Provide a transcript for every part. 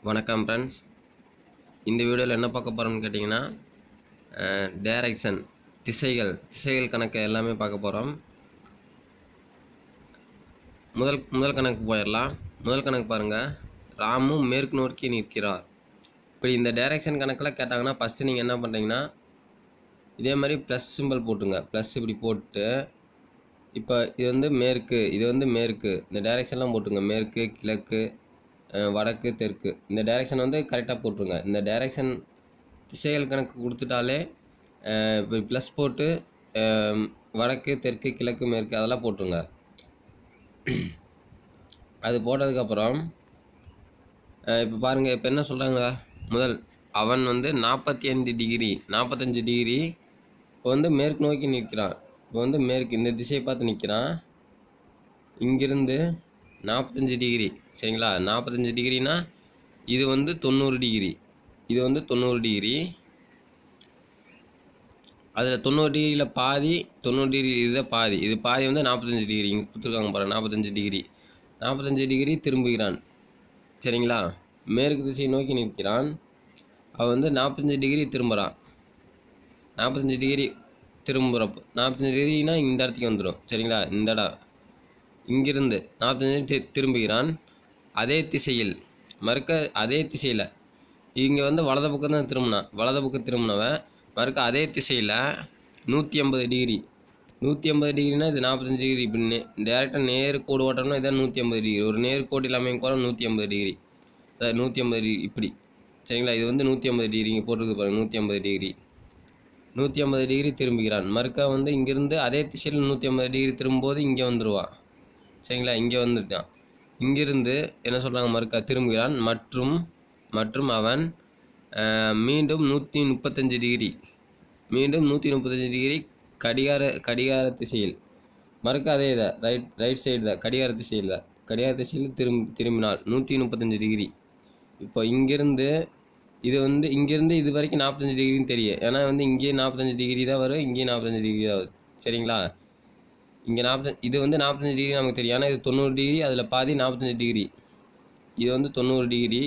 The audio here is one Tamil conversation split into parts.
வணக்கம் ஃப்ரெண்ட்ஸ் இந்த வீடியோவில் என்ன பார்க்க போகிறோம்னு கேட்டிங்கன்னா டைரக்ஷன் திசைகள் திசைகள் கணக்கு எல்லாமே பார்க்க போகிறோம் முதல் முதல் கணக்கு போயிடலாம் முதல் கணக்கு பாருங்கள் ராமு மேற்கு நோக்கி நிற்கிறார் இப்படி இந்த டைரக்ஷன் கணக்கில் கேட்டாங்கன்னா ஃபஸ்ட்டு நீங்கள் என்ன பண்ணுறீங்கன்னா இதே மாதிரி ப்ளஸ் சிம்பிள் போட்டுங்க ப்ளஸ் இப்படி போட்டு இப்போ இது வந்து மேற்கு இது வந்து மேற்கு இந்த டைரெக்ஷன்லாம் போட்டுங்க மேற்கு கிழக்கு அஹ் வடக்கு தெற்கு இந்த டைரெக்ஷன் வந்து கரெக்டாக போட்டுருங்க இந்த டைரெக்ஷன் திசைகள் கணக்கு கொடுத்துட்டாலே அஹ் இப்போ ப்ளஸ் போட்டு அஹ் வடக்கு தெற்கு கிழக்கு மேற்கு அதெல்லாம் போட்டுருங்க அது போட்டதுக்கப்புறம் இப்போ பாருங்கள் இப்போ என்ன சொல்கிறாங்க முதல் அவன் வந்து நாற்பத்தி ஐந்து டிகிரி நாற்பத்தஞ்சு டிகிரி இப்போ வந்து மேற்கு நோக்கி நிற்கிறான் இப்போ வந்து மேற்கு இந்த திசையை பார்த்து நிற்கிறான் இங்கிருந்து நாற்பத்தஞ்சு டிகிரி சரிங்களா நாற்பத்தஞ்சு டிகிரினா இது வந்து தொண்ணூறு டிகிரி இது வந்து தொண்ணூறு டிகிரி அதில் தொண்ணூறு டிகிரியில் பாதி தொண்ணூறு டிகிரி இதுதான் பாதி இது பாதி வந்து நாற்பத்தஞ்சு டிகிரி இங்கே கொடுத்துருக்காங்க பாருங்க நாற்பத்தஞ்சு டிகிரி நாற்பத்தஞ்சு டிகிரி திரும்புகிறான் சரிங்களா மேற்கு திசையை நோக்கி நிற்கிறான் அவன் வந்து நாற்பத்தஞ்சு டிகிரி திரும்புகிறான் நாற்பத்தஞ்சு டிகிரி திரும்புகிறப்போ நாற்பத்தஞ்சு டிகிரினா இந்த இடத்துக்கு வந்துடும் சரிங்களா இந்த இடம் இங்கிருந்து நாற்பத்தஞ்சு தி- திரும்புகிறான் அதே திசையில் மறுக்க அதே திசையில் இங்கே வந்து வலது பக்கம் தான் திரும்பினான் வலது பக்கம் திரும்பினவன் மறுக்க அதே திசையில் நூற்றி ஐம்பது டிகிரி நூற்றி ஐம்பது டிகிரினா இது நாற்பத்தஞ்சு டிகிரி இப்படி நே டேரெக்டாக நேர் கோடு ஓட்டணும்னா இதான் நூற்றி ஐம்பது டிகிரி ஒரு நேர் கோடு இல்லாமல் கூட நூற்றி ஐம்பது டிகிரி அதாவது நூற்றி ஐம்பது டிகிரி இப்படி சரிங்களா இது வந்து நூற்றி ஐம்பது டிகிரி இங்கே போட்டிருக்கு பாருங்க நூற்றி ஐம்பது டிகிரி நூற்றி ஐம்பது டிகிரி திரும்புகிறான் மறுக்கா வந்து இங்கிருந்து அதே திசையில் நூற்றி ஐம்பது டிகிரி திரும்பும்போது இங்கே வந்துடுவான் சரிங்களா இங்கே வந்துட்டான் இங்கிருந்து என்ன சொல்கிறாங்க மறுக்கா திரும்புகிறான் மற்றும் மற்றும் அவன் அஹ், மீண்டும் நூற்றி முப்பத்தஞ்சு டிகிரி மீண்டும் நூற்றி முப்பத்தஞ்சு டிகிரி கடிகார கடிகார திசையில் மறுக்க அதே தான் ரைட் ரைட் சைடு தான் கடிகார திசையில் தான் கடிகார திசையில் திரும் திரும்பினால் நூற்றி முப்பத்தஞ்சு டிகிரி இப்போ இங்கிருந்து இது வந்து இங்கேருந்து இது வரைக்கும் நாற்பத்தஞ்சு டிகிரின்னு தெரியும் ஏன்னா வந்து இங்கேயே நாற்பத்தஞ்சு டிகிரி தான் வரும் இங்கேயும் நாற்பத்தஞ்சு டிகிரி தான் வரும் சரிங்களா இங்கே நாற்பத்தஞ்சு இது வந்து நாற்பத்தஞ்சு டிகிரி நமக்கு தெரியும் ஆனால் இது தொண்ணூறு டிகிரி அதில் பாதி நாற்பத்தஞ்சு டிகிரி இது வந்து தொண்ணூறு டிகிரி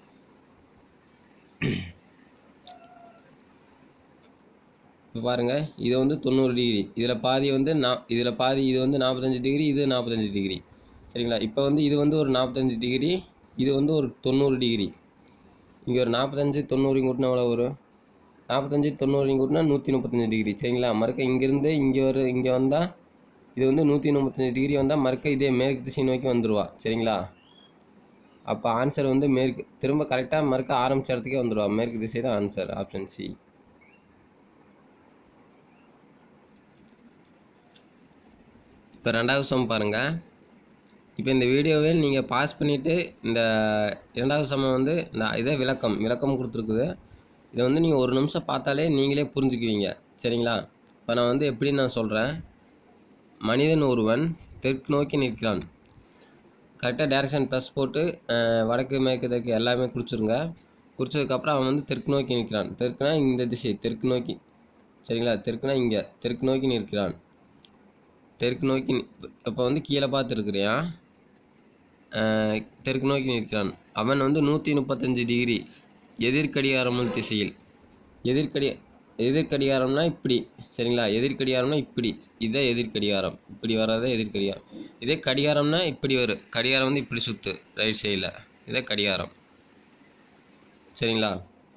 இப்போ பாருங்கள் இது வந்து தொண்ணூறு டிகிரி இதில் பாதி வந்து நா இதில் பாதி இது வந்து நாற்பத்தஞ்சு டிகிரி இது நாற்பத்தஞ்சு டிகிரி சரிங்களா இப்போ வந்து இது வந்து ஒரு நாற்பத்தஞ்சு டிகிரி இது வந்து ஒரு தொண்ணூறு டிகிரி இங்கே ஒரு நாற்பத்தஞ்சு தொண்ணூறு கூட்டினா எவ்வளோ வரும் நாற்பத்தஞ்சு தொண்ணூறு கூட்டினா நூற்றி முப்பத்தஞ்சு டிகிரி சரிங்களா மறுக்க இங்கேருந்து இங்கே வர இங்கே வந்தால் இது வந்து நூற்றி முப்பத்தஞ்சு டிகிரி வந்தால் மறுக்க இதே மேற்கு திசை நோக்கி வந்துடுவா சரிங்களா அப்போ ஆன்சர் வந்து மேற்கு திரும்ப கரெக்டாக மறுக்க ஆரம்பிச்ச இடத்துக்கே வந்துடுவா மேற்கு திசை தான் ஆன்சர் ஆப்ஷன் சி இப்போ ரெண்டாவது சம் பாருங்கள் இப்போ இந்த வீடியோவை நீங்கள் பாஸ் பண்ணிவிட்டு இந்த இரண்டாவது சமம் வந்து இந்த இதே விளக்கம் விளக்கம் கொடுத்துருக்குது இதை வந்து நீங்கள் ஒரு நிமிஷம் பார்த்தாலே நீங்களே புரிஞ்சுக்குவீங்க சரிங்களா இப்போ நான் வந்து எப்படி நான் சொல்கிறேன் மனிதன் ஒருவன் தெற்கு நோக்கி நிற்கிறான் கரெக்டாக டேரக்ஷன் ப்ளஸ் போட்டு அஹ், வடக்கு மேற்கு தெற்கு எல்லாமே குறிச்சிருங்க குறிச்சதுக்கப்புறம் அவன் வந்து தெற்கு நோக்கி நிற்கிறான் தெற்குனா இந்த திசை தெற்கு நோக்கி சரிங்களா தெற்குனா இங்கே தெற்கு நோக்கி நிற்கிறான் தெற்கு நோக்கி இப்போ வந்து கீழே பார்த்து இருக்கிறியா தெற்கு நோக்கி நிற்கிறான் அவன் வந்து நூற்றி முப்பத்தஞ்சு டிகிரி எதிர்கடிகாரமும் திசையில் எதிர்கடி எதிர்கடிகாரம்னா இப்படி சரிங்களா எதிர்கடிகாரம்னா இப்படி இதே எதிர்கடிகாரம் இப்படி வர்றதே எதிர்கடிகாரம் இதே கடிகாரம்னா இப்படி வரும் கடிகாரம் வந்து இப்படி சுற்று ரைட் சைடில் இதே கடிகாரம் சரிங்களா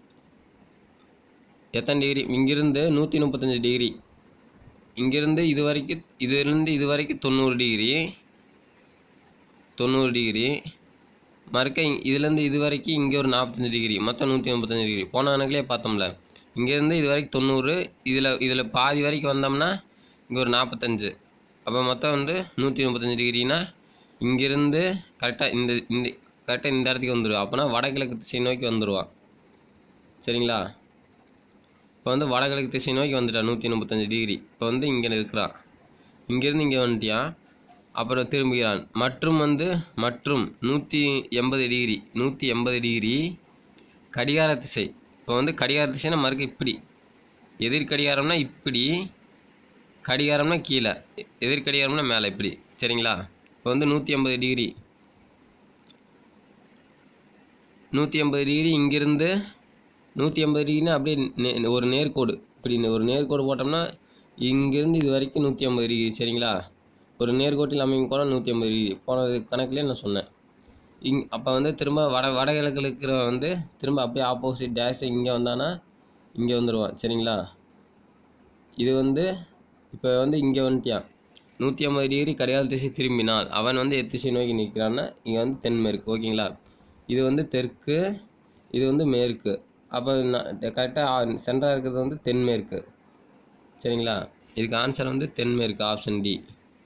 எத்தனை டிகிரி இங்கிருந்து நூற்றி முப்பத்தஞ்சு டிகிரி இங்கிருந்து இது வரைக்கும் இதுலேருந்து இது வரைக்கும் தொண்ணூறு டிகிரி தொண்ணூறு டிகிரி மறுக்க இங் இதுலேருந்து இது வரைக்கும் இங்கே ஒரு நாற்பத்தஞ்சு டிகிரி மொத்தம் நூற்றி முப்பத்தஞ்சு டிகிரி போன கணக்குலேயே பார்த்தோம்ல இங்கேருந்து இது வரைக்கும் தொண்ணூறு இதில் இதில் பாதி வரைக்கும் வந்தோம்னா இங்கே ஒரு நாற்பத்தஞ்சு அப்போ மொத்தம் வந்து நூற்றி முப்பத்தஞ்சு டிகிரினா இங்கேருந்து கரெக்டாக இந்த இந்த கரெக்டாக இந்த இடத்துக்கு வந்துடுவான் அப்போனா வடகிழக்கு திசை நோக்கி வந்துடுவான் சரிங்களா இப்போ வந்து வடகிழக்கு திசை நோக்கி வந்துட்டான் நூற்றி முப்பத்தஞ்சு டிகிரி இப்போ வந்து இங்கே இருக்கிறான் இங்கேருந்து இங்கே வந்துட்டியான் அப்புறம் திரும்புகிறான் மற்றும் வந்து மற்றும் நூற்றி எண்பது டிகிரி நூற்றி எண்பது டிகிரி கடிகார திசை இப்போ வந்து கடிகார திசைனா மறுக்க இப்படி எதிர் கடிகாரம்னா இப்படி கடிகாரம்னா கீழே எ- எதிர் கடிகாரம்னா மேலே இப்படி சரிங்களா இப்போ வந்து நூற்றி ஐம்பது டிகிரி நூற்றி ஐம்பது டிகிரி இங்கேருந்து நூற்றி ஐம்பது டிகிரினா அப்படியே நே ஒரு நேர்கோடு இப்படி ஒரு நேர்கோடு போட்டோம்னா இங்கேருந்து இது வரைக்கும் நூற்றி ஐம்பது டிகிரி சரிங்களா ஒரு நேர்கோட்டில் அமைக்கும் கோணம் நூற்றி ஐம்பது டிகிரி போனது கணக்குலேயே நான் சொன்னேன் இங் அப்போ வந்து திரும்ப வட வடகிழக்கில் இருக்கிற வந்து திரும்ப அப்படியே ஆப்போசிட் டேஷ் இங்கே வந்தானா இங்கே வந்துடுவான் சரிங்களா இது வந்து இப்போ வந்து இங்கே வந்துட்டியான் நூற்றி ஐம்பது டிகிரி கடிகார திசை திரும்பினால் அவன் வந்து எத்திசை நோக்கி நிற்கிறான்னா இங்கே வந்து தென்மேற்கு ஓகேங்களா இது வந்து தெற்கு இது வந்து மேற்கு அப்போ கரெக்டாக சென்டராக இருக்கிறது வந்து தென்மேற்கு சரிங்களா இதுக்கு ஆன்சர் வந்து தென்மேற்கு ஆப்ஷன் டி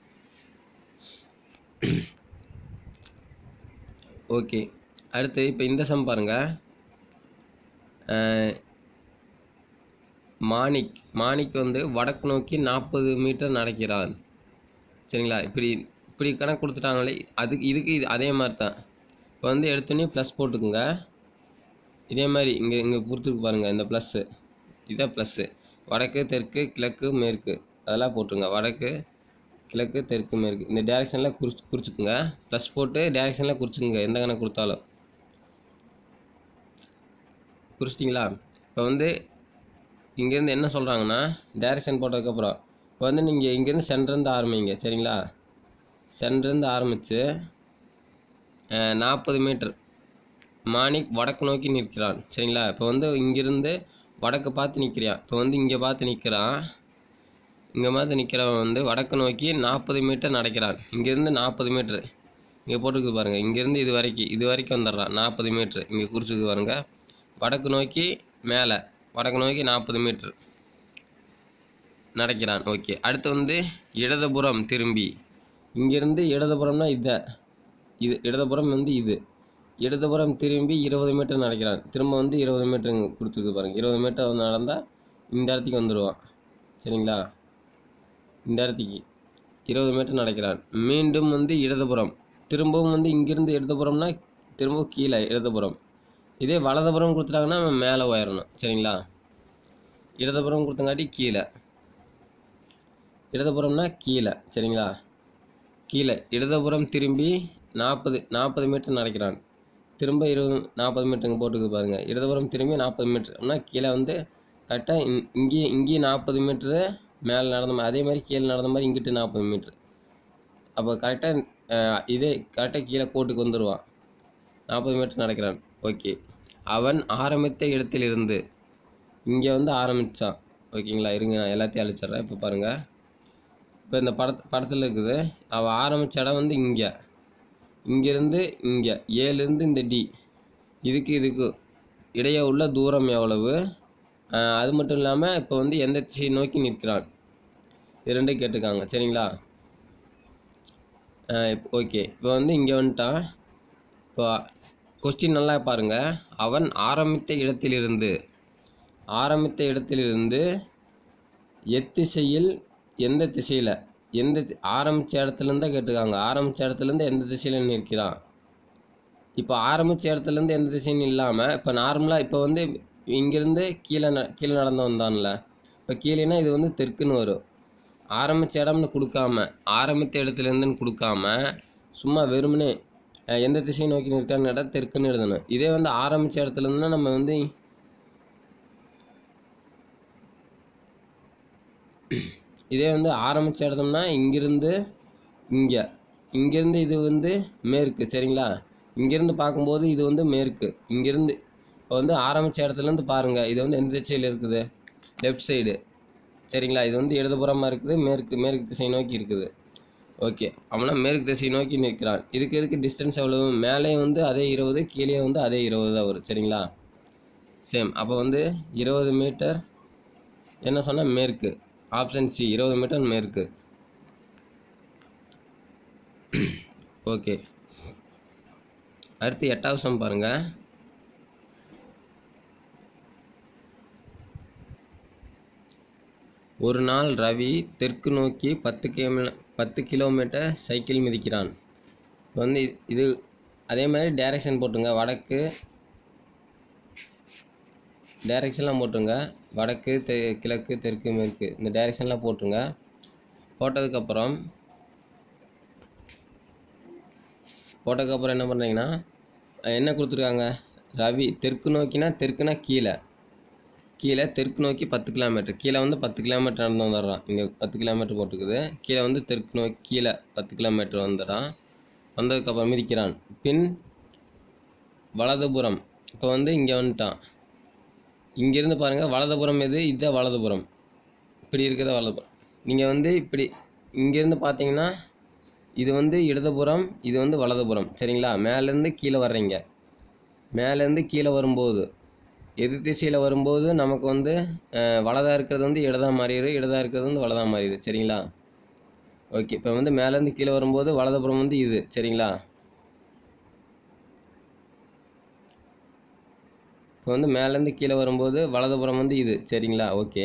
ஓகே அடுத்து இப்போ இந்த சம் பாருங்கள் மாணிக் மாணிக் வந்து வடக்கு நோக்கி நாற்பது மீட்டர் நடக்கிறான் சரிங்களா இப்படி இப்படி கணக்கு கொடுத்துட்டாங்களே அதுக்கு இதுக்கு இது அதே மாதிரி தான் இப்போ வந்து எடுத்தோடனே ப்ளஸ் போட்டுக்குங்க இதே மாதிரி இங்கே இங்கே கொடுத்துருக்கு பாருங்கள் இந்த ப்ளஸ்ஸு இதான் ப்ளஸ்ஸு வடக்கு தெற்கு கிழக்கு மேற்கு அதெல்லாம் போட்டுருங்க வடக்கு கிழக்கு தெற்கு மேற்கு இந்த டேரெக்ஷனில் குறிச்சு குறிச்சிக்குங்க ப்ளஸ் போட்டு டேரெக்ஷனில் குறிச்சிக்குங்க எந்த கணக்கு கொடுத்தாலும் குறிச்சிட்டிங்களா இப்போ வந்து இங்கேருந்து என்ன சொல்கிறாங்கன்னா டேரெக்ஷன் போட்டதுக்கப்புறம் இப்போ வந்து நீங்கள் இங்கேருந்து சென்டர்லேருந்து ஆரம்பிங்க சரிங்களா சென்டர்லேருந்து ஆரம்பித்து நாற்பது மீட்டர் மாணிக் வடக்கு நோக்கி நிற்கிறான் சரிங்களா இப்போ வந்து இங்கேருந்து வடக்கு பார்த்து நிற்கிறான் இப்போ வந்து இங்கே பார்த்து நிற்கிறான் இங்கே பார்த்து நிற்கிறவன் வந்து வடக்கு நோக்கி நாற்பது மீட்டர் நடக்கிறான் இங்கேருந்து நாற்பது மீட்ரு இங்கே போட்டுருக்கு பாருங்கள் இங்கேருந்து இது வரைக்கும் இது வரைக்கும் வந்துடுறான் நாற்பது மீட்ரு இங்கே குறிச்சிருக்கு பாருங்கள் வடக்கு நோக்கி மேலே வடக்கு நோக்கி நாற்பது மீட்ரு நடக்கிறான் ஓகே அடுத்து வந்து இடதுபுறம் திரும்பி இங்கேருந்து இடதுபுறம்னா இதை இது இடதுபுறம் வந்து இது இடதுபுறம் திரும்பி இருபது மீட்டர் நடக்கிறான் திரும்ப வந்து இருபது மீட்டர் கொடுத்துருக்கு பாருங்கள் இருபது மீட்டர் வந்து நடந்தால் இந்த இடத்துக்கு வந்துடுவான் சரிங்களா இந்த இடத்துக்கு இருபது மீட்டர் நடக்கிறான் மீண்டும் வந்து இடதுபுறம் திரும்பவும் வந்து இங்கேருந்து இடதுபுறம்னா திரும்பவும் கீழே இடதுபுறம் இதே வலதுபுறம் கொடுத்துட்டாங்கன்னா நம்ம மேலே உயரணும் சரிங்களா இடதுபுறம் கொடுத்தங்காட்டி கீழே இடதுபுறம்னா கீழே சரிங்களா கீழே இடதுபுறம் திரும்பி நாற்பது நாற்பது மீட்டர் நடக்கிறான் திரும்ப இருபது நாற்பது மீட்டருங்க போட்டுக்கு பாருங்கள் இடதுபுறம் திரும்பி நாற்பது மீட்டர் அப்படின்னா கீழே வந்து கரெக்டாக இங் இங்கேயும் இங்கேயும் நாற்பது மீட்ரு மேலே நடந்த மாதிரி அதே மாதிரி கீழே நடந்த மாதிரி இங்கிட்டு நாற்பது மீட்ரு அப்போ கரெக்டாக இதே கரெக்டாக கீழே கோட்டுக்கு வந்துடுவான் நாற்பது மீட்டர் நடக்கிறான் ஓகே அவன் ஆரம்பித்த இடத்திலிருந்து இங்கே வந்து ஆரம்பித்தான் ஓகேங்களா இருங்க நான் எல்லாத்தையும் அழிச்சிட்றேன் இப்போ பாருங்கள் இப்போ இந்த படத் படத்தில் இருக்குது அவள் ஆரம்பித்த இடம் வந்து இங்கே இங்கேருந்து இங்கே ஏலேருந்து இந்த டி இதுக்கு இதுக்கு இடையே உள்ள தூரம் எவ்வளவு ஆஹ் அது மட்டும் இல்லாமல் இப்போ வந்து எந்த திசையை நோக்கி நிற்கிறான் இது ரெண்டும் கேட்டிருக்காங்க சரிங்களா ஓகே இப்போ வந்து இங்கே வந்துட்டான் இப்போ கொஸ்டின் நல்லா பாருங்கள் அவன் ஆரம்பித்த இடத்திலிருந்து ஆரம்பித்த இடத்திலிருந்து எத்திசையில் எந்த திசையில் எந்த தி- ஆரம்பிச்ச இடத்துலேருந்து தான் கேட்டிருக்காங்க ஆரம்பித்த இடத்துலேருந்து எந்த திசையில் நிற்கிறான் இப்போ ஆரம்பித்த இடத்துலேருந்து எந்த திசைன்னு இல்லாமல் இப்போ நார்மலாக இப்போ வந்து இங்கேருந்து கீழே ந கீழே நடந்து வந்தான்ல இப்போ கீழேனா இது வந்து தெற்குன்னு வரும் ஆரம்பித்த இடம்னு கொடுக்காம ஆரம்பித்த இடத்துலேருந்துன்னு கொடுக்காம சும்மா வெறுமனே அஹ், எந்த திசையை நோக்கி நிற்கிறான்னு இடம் தெற்குன்னு எழுதணும் இதே வந்து ஆரம்பித்த இடத்துலேருந்துனா நம்ம வந்து இதே வந்து ஆரம்பித்த இடம்னா இங்கிருந்து இங்கே இங்கேருந்து இது வந்து மேற்கு சரிங்களா இங்கேருந்து பார்க்கும்போது இது வந்து மேற்கு இங்கேருந்து இப்போ வந்து ஆரம்பித்த இடத்துலேருந்து பாருங்கள் இது வந்து எந்த திசையில் இருக்குது லெஃப்ட் சைடு சரிங்களா இது வந்து இடதுபுறமாக இருக்குது மேற்கு மேற்கு திசை நோக்கி இருக்குது ஓகே அவனா மேற்கு திசை நோக்கி நிற்கிறான் இதுக்கு எதுக்கு டிஸ்டன்ஸ் எவ்வளவு மேலே வந்து அதே இருபது கீழே வந்து அதே இருபது தான் வரும் சரிங்களா சேம் அப்போ வந்து இருபது மீட்டர் என்ன சொன்னால் மேற்கு ஆப்ஷன் சி இருபது மீட்டர் மேற்கு ஓகே அடுத்து எட்டாவது சம் பாருங்கள் ஒரு நாள் ரவி தெற்கு நோக்கி பத்து கிலோமீ பத்து கிலோமீட்டர் சைக்கிள் மிதிக்கிறான் இப்போ வந்து இது- இது அதே மாதிரி டைரக்ஷன் போட்டுங்க வடக்கு டைரக்ஷன்லாம் போட்டுங்க வடக்கு தெ கிழக்கு தெற்கு மேற்கு இந்த டைரக்ஷன்லாம் போட்டுருங்க போட்டதுக்கப்புறம் போட்டதுக்கப்புறம் என்ன பண்ணுறீங்கன்னா அஹ் என்ன கொடுத்துருக்காங்க ரவி தெற்கு நோக்கினா தெற்குனா கீழே கீழே தெற்கு நோக்கி பத்து கிலோமீட்டர் கீழே வந்து பத்து கிலோமீட்டர் நடந்து வந்துடுறான் இங்கே பத்து கிலோமீட்டர் போட்டுக்குது கீழே வந்து தெற்கு நோக்கி கீழே பத்து கிலோமீட்டர் வந்துடுறான் வந்ததுக்கப்புறம் மிதிக்கிறான் பின் வலதுபுறம் இப்போ வந்து இங்கே வந்துட்டான் இங்கேருந்து பாருங்கள் வலதுபுறம் எது இதுதான் வலதுபுறம் இப்படி இருக்கிறத வலதுபுறம் நீங்கள் வந்து இப்படி இங்கேருந்து பார்த்தீங்கன்னா இது வந்து இடதுபுறம் இது வந்து வலதுபுறம் சரிங்களா மேலேருந்து கீழே வர்றீங்க மேலேருந்து கீழே வரும்போது எதிர் திசையில் வரும்போது நமக்கு வந்து அஹ், வலதா இருக்கிறது வந்து இடதா மாறிடும் இடதா இருக்கிறது வந்து வலதா மாறிடும் சரிங்களா ஓகே இப்போ வந்து மேலேருந்து கீழே வரும்போது வலதுபுறம் வந்து இது சரிங்களா இப்போ வந்து மேலேருந்து கீழே வரும்போது வலதுபுறம் வந்து இது சரிங்களா ஓகே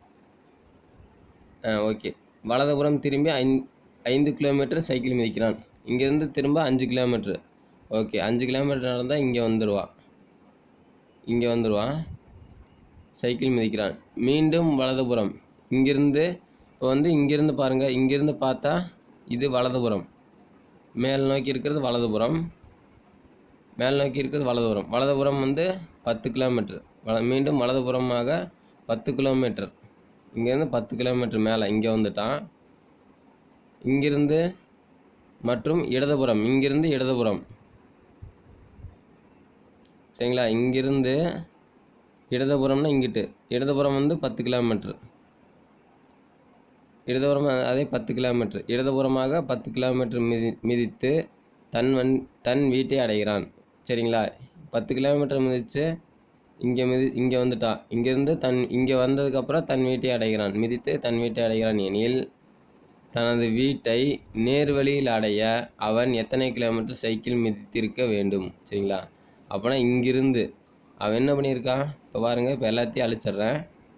ஆ ஓகே வலதுபுறம் திரும்பி ஐந் ஐந்து கிலோமீட்டர் சைக்கிள் மிதிக்கிறான் இங்கேருந்து திரும்ப அஞ்சு கிலோமீட்ரு ஓகே அஞ்சு கிலோமீட்டர் நடந்தால் இங்கே வந்துடுவான் இங்கே வந்துடுவான் சைக்கிள் மிதிக்கிறான் மீண்டும் வலதுபுறம் இங்கிருந்து இப்போ வந்து இங்கிருந்து பாருங்கள் இங்கிருந்து பார்த்தா இது வலதுபுறம் மேல் நோக்கி இருக்கிறது வலதுபுறம் மேல் நோக்கி இருக்கிறது வலதுபுறம் வலதுபுறம் வந்து பத்து கிலோமீட்டர் வல மீண்டும் வலதுபுறமாக பத்து கிலோமீட்டர் இங்கேருந்து பத்து கிலோமீட்டர் மேலே இங்கே வந்துட்டான் இங்கிருந்து மற்றும் இடதுபுறம் இங்கிருந்து இடதுபுறம் சரிங்களா இங்கிருந்து இடதுபுறம்னா இங்கிட்டு இடதுபுறம் வந்து பத்து கிலோமீட்டர் இடதுபுறம் அதே பத்து கிலோமீட்டர் இடதுபுறமாக பத்து கிலோமீட்டர் மிதி மிதித்து தன் வன் தன் வீட்டை அடைகிறான் சரிங்களா பத்து கிலோமீட்டர் மிதித்து இங்கே மிதி இங்கே வந்துட்டான் இங்கேருந்து தன் இங்கே வந்ததுக்கப்புறம் தன் வீட்டை அடைகிறான் மிதித்து தன் வீட்டை அடைகிறான் எனில் தனது வீட்டை நேர்வழியில் அடைய அவன் எத்தனை கிலோமீட்டர் சைக்கிள் மிதித்திருக்க வேண்டும் சரிங்களா அப்போனா இங்கிருந்து அவன் என்ன பண்ணியிருக்கான் இப்போ பாருங்கள் இப்போ எல்லாத்தையும் அழிச்சிட்றேன்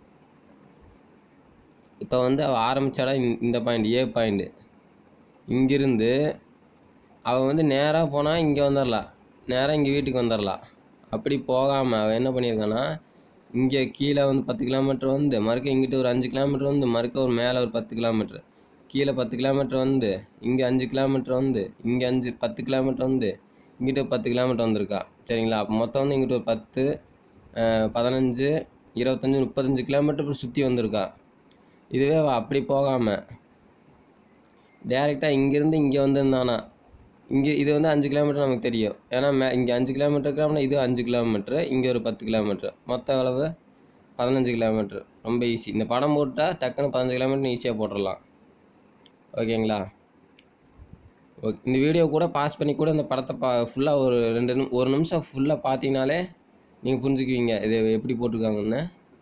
இப்போ வந்து அவள் ஆரம்பிச்சாடா இந்த- இந்த பாயிண்ட் ஏ பாயிண்ட் இங்கிருந்து அவன் வந்து நேராக போனால் இங்கே வந்துடலாம் நேராக இங்கே வீட்டுக்கு வந்துடலாம் அப்படி போகாமல் அவன் என்ன பண்ணியிருக்கான்னா இங்கே கீழே வந்து பத்து கிலோமீட்டர் வந்து மறுக்க இங்கிட்ட ஒரு அஞ்சு கிலோமீட்டர் வந்து மறுக்க ஒரு மேலே ஒரு பத்து கிலோமீட்டர் கீழே பத்து கிலோமீட்டர் வந்து இங்கே அஞ்சு கிலோமீட்டர் வந்து இங்கே அஞ்சு பத்து கிலோமீட்டர் வந்து இங்கிட்ட ஒரு பத்து கிலோமீட்டர் வந்திருக்கா சரிங்களா அப்போ மொத்தம் வந்து இங்கிட்ட ஒரு பத்து அஹ், பதினஞ்சு இருபத்தஞ்சி முப்பத்தஞ்சு கிலோமீட்டர் சுற்றி வந்திருக்கா இதுவே அவ அப்படி போகாமல் டேரெக்டாக இங்கேருந்து இங்கே வந்திருந்தானா இங்கே இது வந்து அஞ்சு கிலோமீட்டர் நமக்கு தெரியும் ஏன்னா மே இங்கே அஞ்சு கிலோமீட்டர் இருக்கிறோம்னா இது அஞ்சு கிலோமீட்ரு இங்கே ஒரு பத்து கிலோமீட்ரு மொத்த அளவு பதினஞ்சு கிலோமீட்ரு ரொம்ப ஈஸி இந்த படம் போட்டால் டக்குன்னு பதினஞ்சு கிலோமீட்டர் ஈஸியாக போட்டுடலாம் ஓகேங்களா ஓகே இந்த வீடியோ கூட பாஸ் பண்ணி கூட இந்த படத்தை பா ஃபுல்லாக ஒரு ரெண்டு நிமி ஒரு நிமிஷம் ஃபுல்லாக பார்த்தீங்கனாலே நீங்கள் புரிஞ்சுக்குவீங்க இது எப்படி போட்டிருக்காங்கன்னு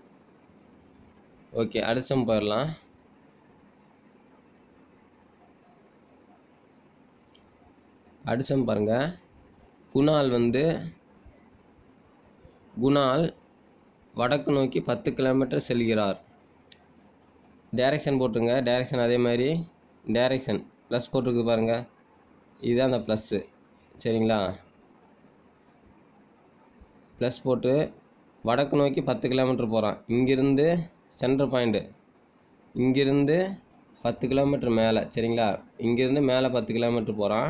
ஓகே அடுத்தம் போயிடலாம் அடுத்தம் பாருங்க குணால் வந்து குணால் வடக்கு நோக்கி பத்து கிலோமீட்டர் செல்கிறார் டைரக்ஷன் போட்டுருங்க டைரக்ஷன் அதே மாதிரி டைரக்ஷன் ப்ளஸ் போட்டிருக்கு பாருங்க இதுதான் அந்த ப்ளஸ்ஸு சரிங்களா ப்ளஸ் போட்டு வடக்கு நோக்கி பத்து கிலோமீட்டர் போகிறான் இங்கிருந்து சென்டர் பாயிண்ட்டு இங்கிருந்து பத்து கிலோமீட்டர் மேலே சரிங்களா இங்கேருந்து மேலே பத்து கிலோமீட்டர் போகிறான்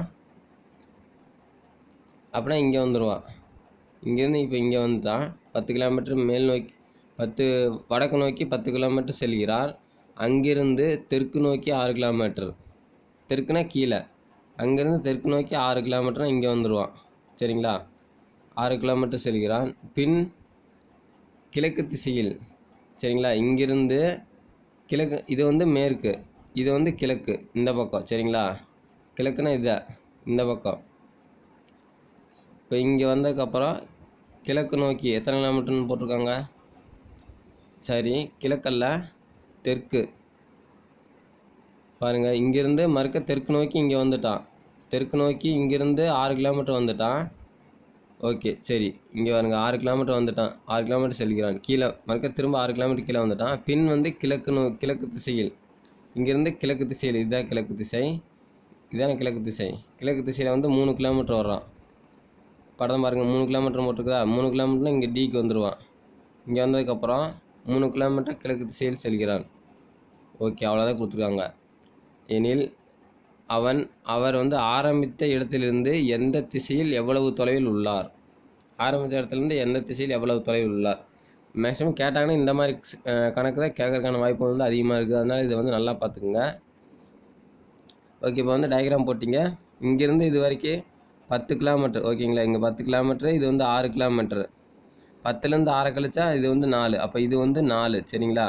அப்படின்னா இங்கே வந்துடுவான் இங்கேருந்து இப்போ இங்கே வந்துட்டான் பத்து கிலோமீட்டர் மேல் நோக்கி பத்து வடக்கு நோக்கி பத்து கிலோமீட்டர் செல்கிறார் அங்கிருந்து தெற்கு நோக்கி ஆறு கிலோமீட்டர் தெற்குனா கீழே அங்கேருந்து தெற்கு நோக்கி ஆறு கிலோமீட்டர்னா இங்கே வந்துடுவான் சரிங்களா ஆறு கிலோமீட்டர் செல்கிறான் பின் கிழக்கு திசையில் சரிங்களா இங்கிருந்து கிழக்கு இது வந்து மேற்கு இது வந்து கிழக்கு இந்த பக்கம் சரிங்களா கிழக்குனா இது இந்த பக்கம் இப்போ இங்கே வந்ததுக்கப்புறம் கிழக்கு நோக்கி எத்தனை கிலோமீட்டர்னு போட்டிருக்காங்க சரி கிழக்கல்ல தெற்கு பாருங்க இங்கிருந்து மறுக்க தெற்கு நோக்கி இங்கே வந்துட்டான் தெற்கு நோக்கி இங்கிருந்து ஆறு கிலோமீட்டர் வந்துட்டான் ஓகே சரி இங்கே பாருங்க ஆறு கிலோமீட்டர் வந்துட்டான் ஆறு கிலோமீட்டர் செல்கிறான் கீழே மறுக்க திரும்ப ஆறு கிலோமீட்டர் கீழே வந்துட்டான் பின் வந்து கிழக்கு நோ கிழக்கு திசையில் இங்கேருந்து கிழக்கு திசையில் இதுதான் கிழக்கு திசை இதான கிழக்கு திசை கிழக்கு திசையில் வந்து மூணு கிலோமீட்டர் வர்றான் படம் பாருங்கள் மூணு கிலோமீட்டர் போட்டிருக்குதா மூணு கிலோமீட்டர்னா இங்கே டிக்கு வந்துடுவான் இங்கே வந்ததுக்கப்புறம் மூணு கிலோமீட்டர் கிழக்கு திசையில் செல்கிறான் ஓகே அவ்வளோதான் கொடுத்துருக்காங்க எனில் அவன் அவர் வந்து ஆரம்பித்த இடத்திலிருந்து எந்த திசையில் எவ்வளவு தொலைவில் உள்ளார் ஆரம்பித்த இடத்துலேருந்து எந்த திசையில் எவ்வளவு தொலைவில் உள்ளார் மேக்ஸிமம் கேட்டாங்கன்னா இந்த மாதிரி கணக்கு தான் கேட்கறதுக்கான வாய்ப்பு வந்து அதிகமாக இருக்குது அதனால் இதை வந்து நல்லா பார்த்துக்குங்க ஓகே இப்போ வந்து டயக்ராம் போட்டிங்க இங்கேருந்து இது வரைக்கும் பத்து கிலோமீட்டர் ஓகேங்களா இங்கே பத்து கிலோமீட்ரு இது வந்து ஆறு கிலோமீட்ரு பத்துலேருந்து ஆறை கழிச்சா இது வந்து நாலு அப்போ இது வந்து நாலு சரிங்களா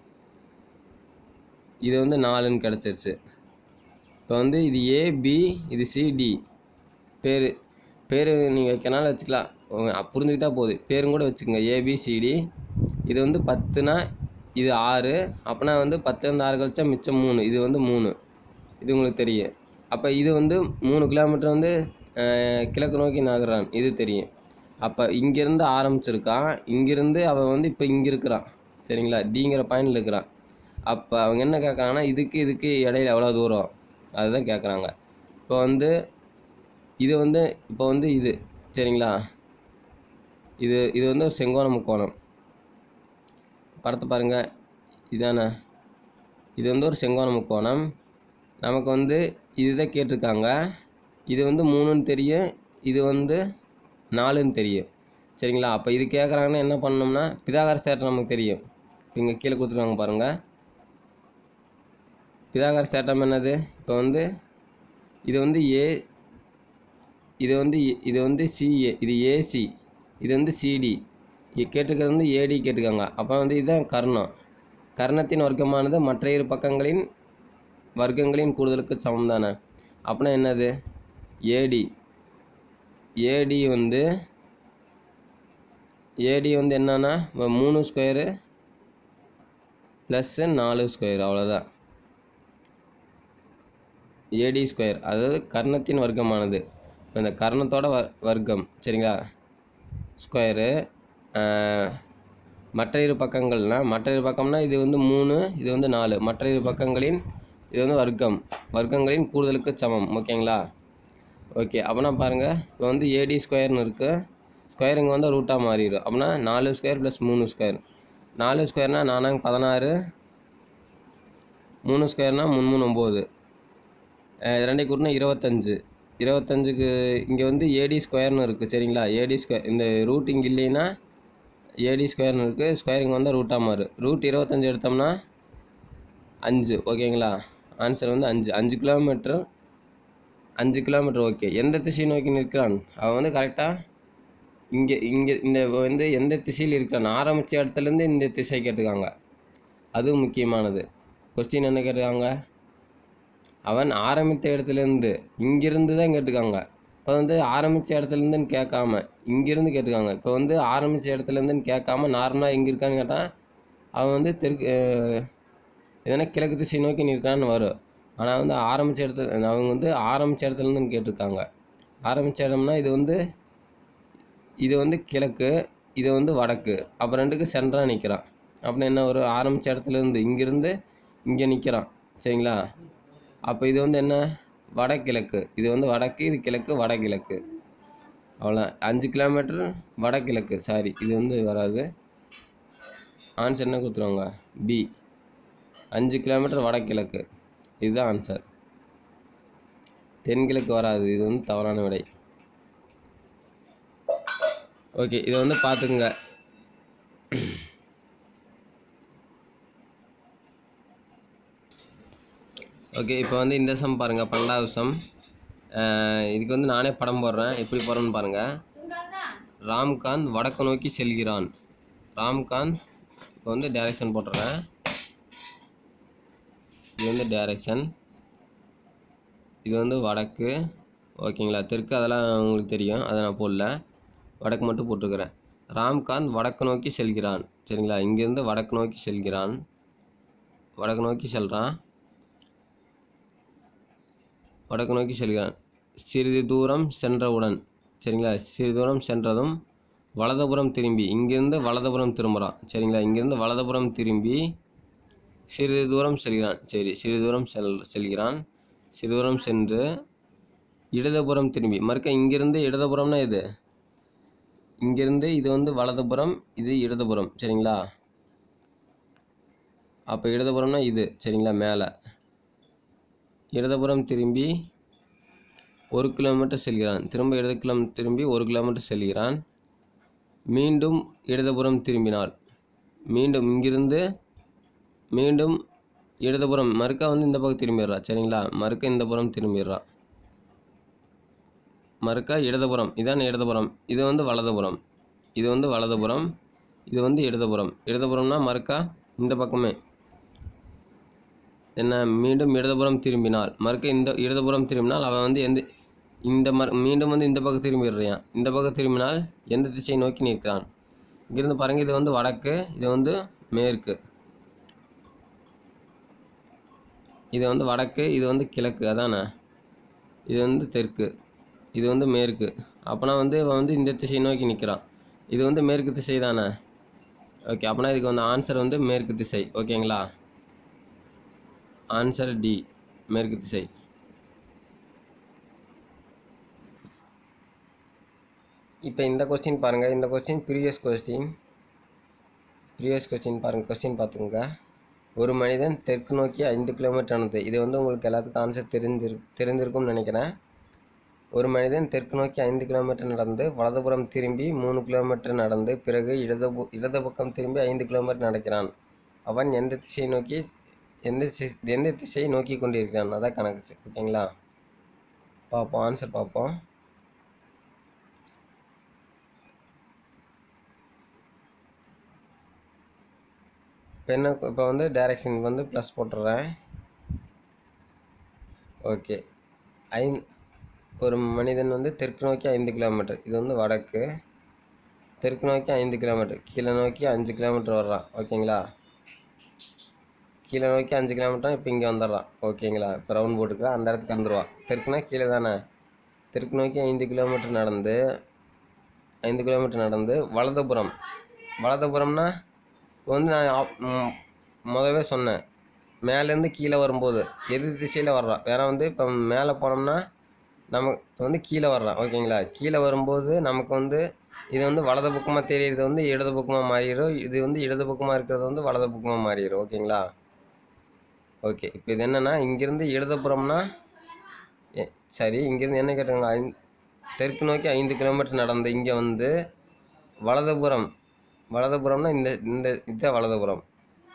இது வந்து நாலுன்னு கிடச்சிருச்சு இப்போ வந்து இது ஏபி இது சிடி பேர் பேர் நீங்கள் வைக்கனாலும் வச்சுக்கலாம் உங்க- புரிஞ்சுக்கிட்டா போகுது பேரும் கூட வச்சுக்கோங்க ஏபிசிடி இது வந்து பத்துனா இது ஆறு அப்போனா வந்து பத்துலேருந்து ஆறு கழிச்சா மிச்சம் மூணு இது வந்து மூணு இது உங்களுக்கு தெரியும் அப்போ இது வந்து மூணு கிலோமீட்டர் வந்து அஹ், கிழக்கு நோக்கி நகரான் இது தெரியும் அப்போ இங்கேருந்து ஆரம்பிச்சிருக்கான் இங்கேருந்து அவன் வந்து இப்போ இங்கே இருக்கிறான் சரிங்களா டிங்கிற பாயிண்டில் இருக்கிறான் அப்போ அவங்க என்ன கேட்குறாங்கன்னா இதுக்கு இதுக்கு இடையில எவ்வளோ தூரம் அதுதான் கேட்குறாங்க இப்போ வந்து இது வந்து இப்போ வந்து இது சரிங்களா இது இது வந்து ஒரு செங்கோண முக்கோணம் படத்தை பாருங்கள் இதானே இது வந்து ஒரு செங்கோண முக்கோணம் நமக்கு வந்து இதுதான் கேட்டிருக்காங்க இது வந்து மூணுன்னு தெரியும் இது வந்து நாலுன்னு தெரியும் சரிங்களா அப்போ இது கேட்குறாங்கன்னா என்ன பண்ணணும்னா பிதாகரஸ் தேட்டம் நமக்கு தெரியும் இங்கே கீழே கொடுத்துருவாங்க பாருங்கள் பிதாகரஸ் தேட்டம் என்னது இப்போ வந்து இது வந்து ஏ இது வந்து ஏ- இது வந்து சிஏ இது ஏசி இது வந்து சிடி இது கேட்டிருக்கிறது வந்து ஏடி கேட்டிருக்காங்க அப்போ வந்து இதுதான் கர்ணம் கர்ணத்தின் வர்க்கமானது மற்ற இரு பக்கங்களின் வர்க்கங்களின் கூடுதலுக்கு சமம் தானே அப்படின்னா என்னது ஏடி ஏடி வந்து ஏடி வந்து என்னன்னா இப்போ மூணு ஸ்கொயரு ப்ளஸ்ஸு நாலு ஸ்கொயர் அவ்வளோதான் ஏடி ஸ்கொயர் அதாவது கர்ணத்தின் வர்க்கமானது இப்ப இந்த கர்ணத்தோட வர் வர்க்கம் சரிங்களா ஸ்கொயரு மற்ற இரு பக்கங்கள்னா மற்ற இரு பக்கம்னா இது வந்து மூணு இது வந்து நாலு மற்ற இரு பக்கங்களின் இது வந்து வர்க்கம் வர்க்கங்களின் கூடுதலுக்கு சமம் ஓகேங்களா ஓகே அப்போனா பாருங்கள் இப்போ வந்து ஏடி ஸ்கொயர்னு இருக்குது ஸ்கொயர் இங்கே வந்து ரூட்டாக மாறிடும் அப்படின்னா நாலு ஸ்கொயர் ப்ளஸ் மூணு ஸ்கொயர் நாலு ஸ்கொயர்னால் நானாங்க பதினாறு மூணு ஸ்கொயர்னால் மூணு மூணு ஒம்பது ரெண்டை கூட்டினா இருபத்தஞ்சு இருபத்தஞ்சுக்கு இங்கே வந்து ஏடி ஸ்கொயர்னு இருக்குது சரிங்களா ஏடி ஸ்கொயர் இந்த ரூட் இங்கே இல்லைன்னா ஏடி ஸ்கொயர்னு இருக்குது ஸ்கொயர் இங்கே வந்தால் ரூட்டாக மாறும் ரூட் இருபத்தஞ்சு எடுத்தோம்னா அஞ்சு ஓகேங்களா ஆன்சர் வந்து அஞ்சு அஞ்சு கிலோமீட்டர் அஞ்சு கிலோமீட்டர் ஓகே எந்த திசையை நோக்கி நிற்கிறான் அவன் வந்து கரெக்டாக இங்கே இங்கே இந்த வந்து எந்த திசையில் இருக்கிறான் ஆரம்பித்த இடத்துலேருந்து இந்த திசை கேட்டிருக்காங்க அதுவும் முக்கியமானது கொஸ்டின் என்ன கேட்டிருக்காங்க அவன் ஆரம்பித்த இடத்துலேருந்து இங்கிருந்து தான் கேட்டிருக்காங்க இப்போ வந்து ஆரம்பித்த இடத்துலேருந்துன்னு கேட்காம இங்கிருந்து கேட்டிருக்காங்க இப்போ வந்து ஆரம்பித்த இடத்துலேருந்துன்னு கேட்காம நார்மலாக எங்கே இருக்கான்னு கேட்டால் அவன் வந்து தெற்கு அஹ், எதனா கிழக்கு திசை நோக்கி நிற்கிறான்னு வரும் ஆனால் வந்து ஆரம்பித்த இடத்துல அவங்க வந்து ஆரம்பித்த இடத்துலேருந்துன்னு கேட்டிருக்காங்க ஆரம்பித்த இடம்னா இது வந்து இது வந்து கிழக்கு இது வந்து வடக்கு அப்போ ரெண்டுக்கு சென்டராக நிற்கிறான் அப்படின்னா என்ன ஒரு ஆரம்பித்த இடத்துலேருந்து இங்கேருந்து இங்கே நிற்கிறான் சரிங்களா அப்போ இது வந்து என்ன வடகிழக்கு இது வந்து வடக்கு இது கிழக்கு வடகிழக்கு அவ்வளோ அஞ்சு கிலோமீட்டர் வடகிழக்கு சாரி இது வந்து வராது ஆன்சர் என்ன கொடுத்துருவாங்க பி அஞ்சு கிலோமீட்டர் வடகிழக்கு இதுதான் ஆன்சர் தென்கிழக்கு வராது இது வந்து தவறான விடை ஓகே இதை வந்து பார்த்துக்குங்க ஓகே இப்போ வந்து இந்த சம் பாருங்கள் பன்னெண்டாவது சம் அஹ் இதுக்கு வந்து நானே படம் போடுறேன் எப்படி போடுறேன்னு பாருங்கள் ராம்காந்த் வடக்கு நோக்கி செல்கிறான் ராம்காந்த் இப்போ வந்து டைரக்ஷன் போட்டுறேன் இது வந்து டைரக்ஷன் இது வந்து வடக்கு ஓகேங்களா தெற்கு அதெல்லாம் உங்களுக்கு தெரியும் அதை நான் போடல வடக்கு மட்டும் போட்டிருக்கிறேன் ராம்காந்த் வடக்கு நோக்கி செல்கிறான் சரிங்களா இங்கேருந்து வடக்கு நோக்கி செல்கிறான் வடக்கு நோக்கி செல்கிறான் வடக்கு நோக்கி செல்கிறான் சிறிது தூரம் சென்றவுடன் சரிங்களா சிறிது தூரம் சென்றதும் வலதுபுறம் திரும்பி இங்கேருந்து வலதுபுறம் திரும்புகிறான் சரிங்களா இங்கேருந்து வலதுபுறம் திரும்பி சிறிது தூரம் செல்கிறான் சரி சிறிது தூரம் செல் செல்கிறான் சிறிது தூரம் சென்று இடதுபுறம் திரும்பி மறுக்க இங்கேருந்து இடதுபுறம்னா இது இங்கேருந்து இது வந்து வலதுபுறம் இது இடதுபுறம் சரிங்களா அப்போ இடதுபுறம்னா இது சரிங்களா மேலே இடதுபுறம் திரும்பி ஒரு கிலோமீட்டர் செல்கிறான் திரும்ப இடது கிலோ திரும்பி ஒரு கிலோமீட்டர் செல்கிறான் மீண்டும் இடதுபுறம் திரும்பினால் மீண்டும் இங்கிருந்து மீண்டும் இடதுபுறம் மறுக்கா வந்து இந்த பக்கம் திரும்பிடுறா சரிங்களா மறுக்க இந்த புறம் திரும்பிடுறா மறுக்கா இடதுபுறம் இதான் இடதுபுறம் இது வந்து வலதுபுறம் இது வந்து வலதுபுறம் இது வந்து இடதுபுறம் இடதுபுறம்னா மறுக்கா இந்த பக்கமே என்ன மீண்டும் இடதுபுறம் திரும்பினால் மறுக்க இந்த இடதுபுறம் திரும்பினால் அவன் வந்து எந்த இந்த மறு மீண்டும் வந்து இந்த பக்கம் திரும்பிடுறான் இந்த பக்கம் திரும்பினால் எந்த திசையை நோக்கி நிற்கிறான் இங்கிருந்து பாருங்க இது வந்து வடக்கு இது வந்து மேற்கு இது வந்து வடக்கு இது வந்து கிழக்கு அதானே இது வந்து தெற்கு இது வந்து மேற்கு அப்போனா வந்து இவன் வந்து இந்த திசையை நோக்கி நிற்கிறான் இது வந்து மேற்கு திசை தானே ஓகே அப்போனா இதுக்கு வந்து ஆன்சர் வந்து மேற்கு திசை ஓகேங்களா ஆன்சர் டி மேற்கு திசை இப்போ இந்த கொஸ்டின் பாருங்கள் இந்த question previous question previous question பாருங்கள் கொஸ்டின் பார்த்துங்க ஒரு மனிதன் தெற்கு நோக்கி ஐந்து கிலோமீட்டர் நடந்தது இது வந்து உங்களுக்கு எல்லாத்துக்கும் ஆன்சர் தெரிஞ்சிரு தெரிஞ்சிருக்கும்னு நினைக்கிறேன் ஒரு மனிதன் தெற்கு நோக்கி ஐந்து கிலோமீட்டர் நடந்து வலதுபுறம் திரும்பி மூணு கிலோமீட்டர் நடந்து பிறகு இடது பு- இடது பக்கம் திரும்பி ஐந்து கிலோமீட்டர் நடக்கிறான் அவன் எந்த திசையை நோக்கி எந்த திசை- எந்த திசையை நோக்கி கொண்டிருக்கிறான் அதான் கணக்கு ஓகேங்களா பார்ப்போம் ஆன்சர் பார்ப்போம் இப்போ என்ன இப்போ வந்து டைரக்ஷன் வந்து ப்ளஸ் போட்டுடுறேன் ஓகே ஐ ஒரு மனிதன் வந்து தெற்கு நோக்கி ஐந்து கிலோமீட்டர் இது வந்து வடக்கு தெற்கு நோக்கி ஐந்து கிலோமீட்டர் கீழே நோக்கி அஞ்சு கிலோமீட்டர் வர்றான் ஓகேங்களா கீழே நோக்கி அஞ்சு கிலோமீட்டர் இப்போ இங்கே வந்துடுறான் ஓகேங்களா இப்போ ரவுண்ட் போட்டுக்கிறேன் அந்த இடத்துக்கு வந்துடுவான் தெற்குனா கீழே தானே தெற்கு நோக்கி ஐந்து கிலோமீட்டர் நடந்து ஐந்து கிலோமீட்டர் நடந்து வலதுபுறம் வலதுபுறம்னா இப்போ வந்து நான் ஆப்- ம், முதவே சொன்னேன் மேலேருந்து கீழே வரும்போது எதிர் திசையில் வர்றான் வேற வந்து இப்போ மேலே போனோம்னா நம்ம இப்போ வந்து கீழே வர்றான் ஓகேங்களா கீழே வரும்போது நமக்கு வந்து இது வந்து வலது பக்கமாக தெரியறது வந்து இடது பக்கமாக மாறிடும் இது வந்து இடது பக்கமாக இருக்கிறது வந்து வலது பக்கமாக மாறிடும் ஓகேங்களா ஓகே இப்போ இது என்னென்னா இங்கேருந்து இடதுபுறம்னா எ- சரி இங்கேருந்து என்ன கேட்டாங்க ஐந்து தெற்கு நோக்கி ஐந்து கிலோமீட்டர் நடந்து இங்கே வந்து வலதுபுறம் வலதுபுறம்னா இந்த இந்த இதுதான் வலதுபுறம்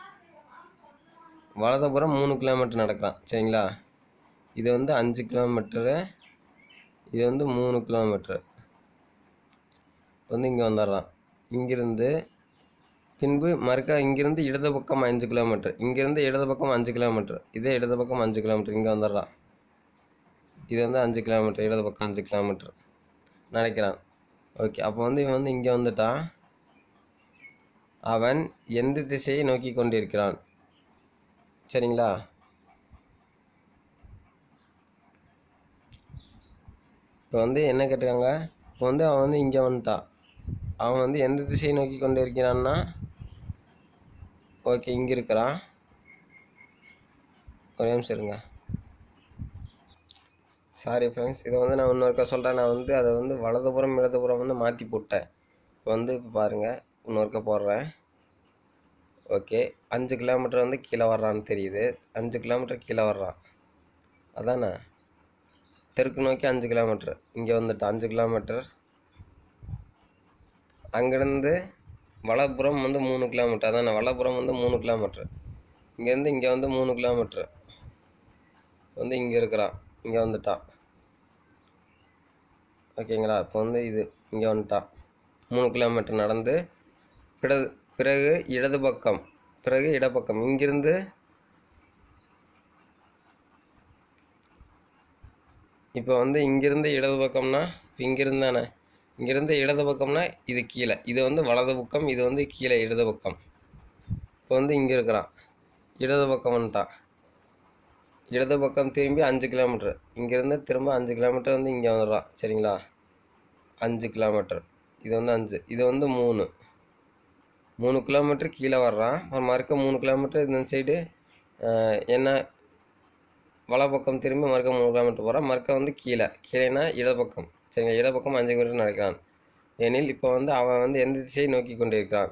வலதுபுறம் மூணு கிலோமீட்டர் நடக்கிறான் சரிங்களா இது வந்து அஞ்சு கிலோமீட்டரு இது வந்து மூணு கிலோமீட்டர் வந்து இங்கே வந்துடுறான் இங்கிருந்து பின்பு மறுக்கா இங்கிருந்து இடது பக்கம் அஞ்சு கிலோமீட்டர் இங்கிருந்து இடது பக்கம் அஞ்சு கிலோமீட்டர் இதே இடது பக்கம் அஞ்சு கிலோமீட்டர் இங்கே வந்துடுறான் இது வந்து அஞ்சு கிலோமீட்டர் இடது பக்கம் அஞ்சு கிலோமீட்டர் நினைக்கிறான் ஓகே அப்போ வந்து இவன் வந்து இங்கே வந்துட்டான் அவன் எந்த திசையை நோக்கி கொண்டிருக்கிறான் சரிங்களா இப்போ வந்து என்ன கேட்டிருக்காங்க இப்போ வந்து அவன் வந்து இங்கே வந்துட்டான் அவன் வந்து எந்த திசையை நோக்கி கொண்டு இருக்கிறான்னா ஓகே இங்கே இருக்கிறான் ஒரே நிமிஷம் இருங்க சாரி ஃப்ரெண்ட்ஸ் இதை வந்து நான் இன்னொருக்கா சொல்கிறேன் நான் வந்து அதை வந்து வலதுபுறம் இடதுபுறம் வந்து மாற்றி போட்டேன் இப்போ வந்து இப்போ பாருங்கள் இன்னொருக்கா போடுறேன் ஓகே அஞ்சு கிலோமீட்டர் வந்து கீழே வர்றான்னு தெரியுது அஞ்சு கிலோமீட்டர் கீழே வர்றான் அதானே தெற்கு நோக்கி அஞ்சு கிலோமீட்டர் இங்கே வந்துட்டு அஞ்சு கிலோமீட்டர் அங்கேருந்து வலப்புறம் வந்து மூணு கிலோமீட்டர் அதானே வலப்புறம் வந்து மூணு கிலோமீட்டர் இங்கேருந்து இங்கே வந்து மூணு கிலோமீட்டர் வந்து இங்கே இருக்கிறான் இங்கே வந்துட்டான் ஓகேங்களா இப்போ வந்து இது இங்கே வந்துட்டான் மூணு கிலோமீட்டர் நடந்து பிறகு பிறகு இடது பக்கம் பிறகு இடப்பக்கம் இங்கிருந்து இப்போ வந்து இங்கிருந்து இடது பக்கம்னா இப்போ இங்கிருந்து தானே இங்கிருந்து இடது பக்கம்னா இது கீழே இது வந்து வலது பக்கம் இது வந்து கீழே இடது பக்கம் இப்போ வந்து இங்கே இருக்கிறான் இடது பக்கம் வந்துட்டான் இடது பக்கம் திரும்பி அஞ்சு கிலோமீட்டர் இங்கேருந்து திரும்ப அஞ்சு கிலோமீட்டர் வந்து இங்கே வந்துடுறான் சரிங்களா அஞ்சு கிலோமீட்டர் இது வந்து அஞ்சு இது வந்து மூணு மூணு கிலோமீட்டர் கீழே வர்றான் அப்புறம் மறுக்க மூணு கிலோமீட்டர் இந்த சைடு என்ன வலப்பக்கம் திரும்பி மறுக்க மூணு கிலோமீட்டர் போகிறான் மறுக்க வந்து கீழே கீழேனா இடப்பக்கம் சரிங்களா இடப்பக்கம் அஞ்சு கிலோமீட்டர் நடக்கிறான் எனில் இப்போ வந்து அவன் வந்து எந்த திசையை நோக்கி கொண்டிருக்கிறான்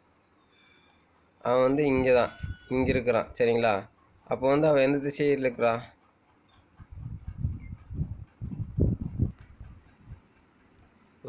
அவன் வந்து இங்கே தான் இங்கே இருக்கிறான் சரிங்களா அப்போ வந்து அவன் எந்த திசையில் இருக்கிறான்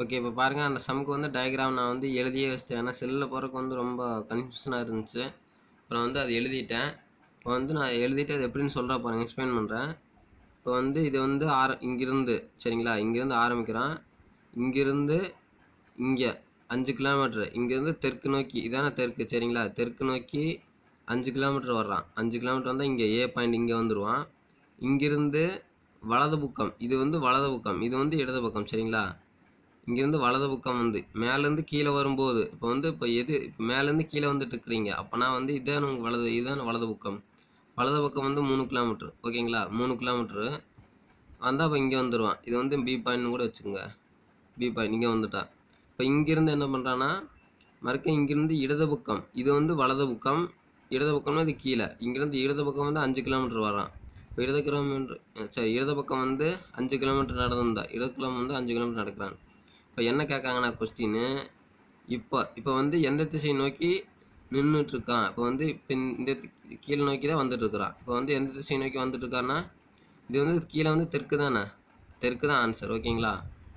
ஓகே இப்போ பாருங்கள் அந்த சம்க்கு வந்து டயக்ராம் நான் வந்து எழுதியே வச்சிட்டேன் ஏன்னா செல்லில் போகிறதுக்கு வந்து ரொம்ப கன்ஃபியூஷனாக இருந்துச்சு அப்புறம் வந்து அதை எழுதிட்டேன் இப்போ வந்து நான் எழுதிட்டு அது எப்படின்னு சொல்கிற பாருங்கள் எக்ஸ்பிளைன் பண்ணுறேன் இப்போ வந்து இது வந்து ஆர இங்கிருந்து சரிங்களா இங்கேருந்து ஆரம்பிக்கிறான் இங்கிருந்து இங்கே அஞ்சு கிலோமீட்ரு இங்கேருந்து தெற்கு நோக்கி இதானே தெற்கு சரிங்களா தெற்கு நோக்கி அஞ்சு கிலோமீட்டர் வர்றான் அஞ்சு கிலோமீட்டர் வந்தால் இங்கே ஏ பாயிண்ட் இங்கே வந்துடுவான் இங்கிருந்து வலது பக்கம் இது வந்து வலது பக்கம் இது வந்து இடது பக்கம் சரிங்களா இங்கேருந்து வலது பக்கம் வந்து மேலேருந்து கீழே வரும்போது இப்போ வந்து இப்போ எது இப்போ மேலேருந்து கீழே வந்துட்டு இருக்கிறீங்க அப்போனா வந்து இதான் உங்கள் வலது இதுதான் வலது பக்கம் வலது பக்கம் வந்து மூணு கிலோமீட்ரு ஓகேங்களா மூணு கிலோமீட்ரு வந்தால் அப்போ இங்கே வந்துடுவான் இது வந்து பி பாயிண்ட்னு கூட வச்சுக்கோங்க பி பாயிண்ட் இங்கே வந்துட்டான் இப்போ இங்கேருந்து என்ன பண்ணுறான்னா மறுக்க இங்கேருந்து இடது பக்கம் இது வந்து வலது பக்கம் இடது பக்கம்னா இது கீழே இங்கேருந்து இடது பக்கம் வந்து அஞ்சு கிலோமீட்டர் வரான் இப்போ இடது கிலோமீட்டர் சரி இடது பக்கம் வந்து அஞ்சு கிலோமீட்டர் நடந்திருந்தா இடது கிலோமீட்டர் வந்து அஞ்சு கிலோமீட்டர் நடக்கிறான் இப்போ என்ன கேட்காங்கன்னா கொஸ்டின்னு இப்போ இப்போ வந்து எந்த திசை நோக்கி நின்றுட்டு இருக்கான் இப்போ வந்து இப்போ இந்த தி- கீழே நோக்கி தான் வந்துட்டு இருக்கிறான் இப்போ வந்து எந்த திசை நோக்கி வந்துட்டு இருக்கான்னா இது வந்து கீழே வந்து தெற்கு தானே தெற்கு தான் ஆன்சர் ஓகேங்களா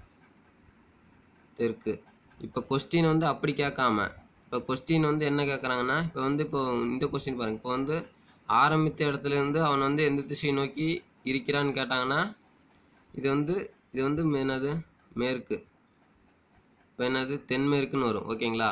தெற்கு இப்போ கொஸ்டின் வந்து அப்படி கேட்காம இப்போ கொஸ்டின் வந்து என்ன கேட்குறாங்கன்னா இப்போ வந்து இப்போ இந்த கொஸ்டின் பாருங்க இப்போ வந்து ஆரம்பித்த இடத்துல இருந்து அவன் வந்து எந்த திசையை நோக்கி இருக்கிறான்னு கேட்டாங்கன்னா இது வந்து இது வந்து என்னது மேற்கு இப்போ என்னது தென்மேற்குன்னு வரும் ஓகேங்களா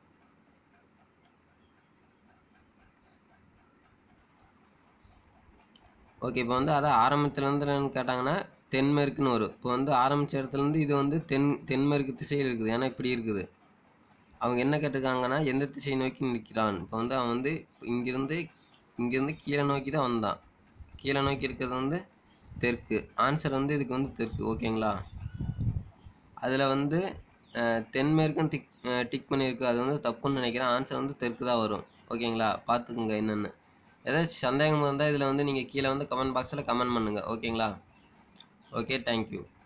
ஓகே இப்போ வந்து அதை ஆரம்பத்துலேருந்து என்னன்னு கேட்டாங்கன்னா தென்மேற்குன்னு வரும் இப்போ வந்து ஆரம்பித்த இடத்துலேருந்து இது வந்து தென் தென்மேற்கு திசையில் இருக்குது ஏன்னா இப்படி இருக்குது அவங்க என்ன கேட்டிருக்காங்கன்னா எந்த திசை நோக்கி நிற்கிறான் இப்போ வந்து அவன் வந்து இங்கிருந்து இங்கேருந்து கீழே நோக்கி தான் வந்தான் கீழே நோக்கி இருக்கிறது வந்து தெற்கு ஆன்சர் வந்து இதுக்கு வந்து தெற்கு ஓகேங்களா அதில் வந்து அஹ், தென்மேற்கும் டிக் டிக் பண்ணியிருக்கு அது வந்து தப்புன்னு நினைக்கிறேன் ஆன்சர் வந்து தெற்கு தான் வரும் ஓகேங்களா பார்த்துக்குங்க என்னென்னு ஏதாச்சும் சந்தேகம் இருந்தால் இதில் வந்து நீங்கள் கீழே வந்து கமெண்ட் பாக்ஸில் கமெண்ட் பண்ணுங்கள் ஓகேங்களா ஓகே தேங்க்யூ